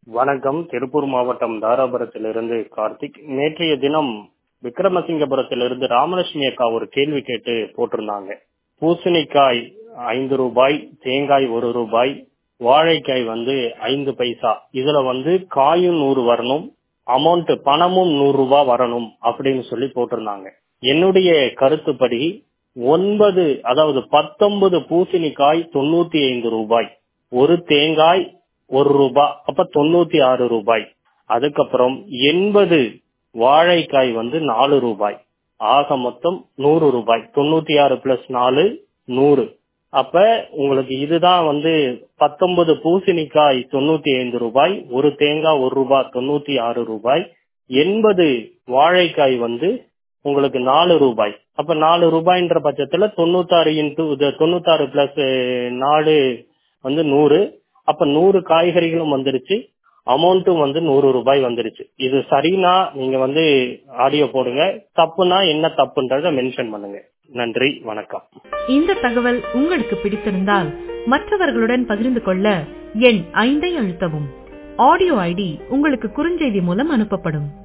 வணக்கம் திருப்பூர் மாவட்டம் தாராபுரத்திலிருந்து கார்த்திக் நேற்றைய தினம் விக்ரமசிங்கபுரத்திலிருந்து ராமலட்சுமி அக்கா ஒரு கேள்வி கேட்டு போட்டிருந்தாங்க பூசணிக்காய் ஐந்து ரூபாய் தேங்காய் ஒரு ரூபாய் வாழைக்காய் வந்து ஐந்து பைசா இதுல வந்து காயும் நூறு வரணும் அமௌண்ட் பணமும் நூறு ரூபாய் வரணும் அப்படின்னு சொல்லி போட்டிருந்தாங்க என்னுடைய கருத்துப்படி ஒன்பது அதாவது பத்தொன்பது பூசணிக்காய் தொண்ணூத்தி ஐந்து ரூபாய் ஒரு தேங்காய் ஒரு ரூபாய் அப்ப தொண்ணூத்தி ஆறு ரூபாய் அதுக்கப்புறம் எண்பது வாழைக்காய் வந்து நாலு ரூபாய் ஆக மொத்தம் நூறு ரூபாய் தொண்ணூத்தி ஆறு பிளஸ் நாலு நூறு அப்ப உங்களுக்கு இதுதான் வந்து பத்தொன்பது பூசணிக்காய் தொண்ணூத்தி ஐந்து ரூபாய் ஒரு தேங்காய் ஒரு ரூபாய் தொண்ணூத்தி ஆறு ரூபாய் எண்பது வாழைக்காய் வந்து உங்களுக்கு நாலு ரூபாய் அப்ப நாலு ரூபாய்ன்ற பட்சத்துல தொண்ணூத்தாறு இன்டூ தொண்ணூத்தாறு பிளஸ் நாலு வந்து நூறு அப்ப நூறு காய்கறிகளும் வந்துருச்சு அமௌண்ட்டும் வந்து நூறு ரூபாய் வந்துருச்சு இது சரினா நீங்க வந்து ஆடியோ போடுங்க தப்புனா என்ன தப்புன்றத மென்ஷன் பண்ணுங்க நன்றி வணக்கம் இந்த தகவல் உங்களுக்கு பிடித்திருந்தால் மற்றவர்களுடன் பகிர்ந்து கொள்ள எண் ஐந்தை அழுத்தவும் ஆடியோ ஐடி உங்களுக்கு குறுஞ்செய்தி மூலம் அனுப்பப்படும்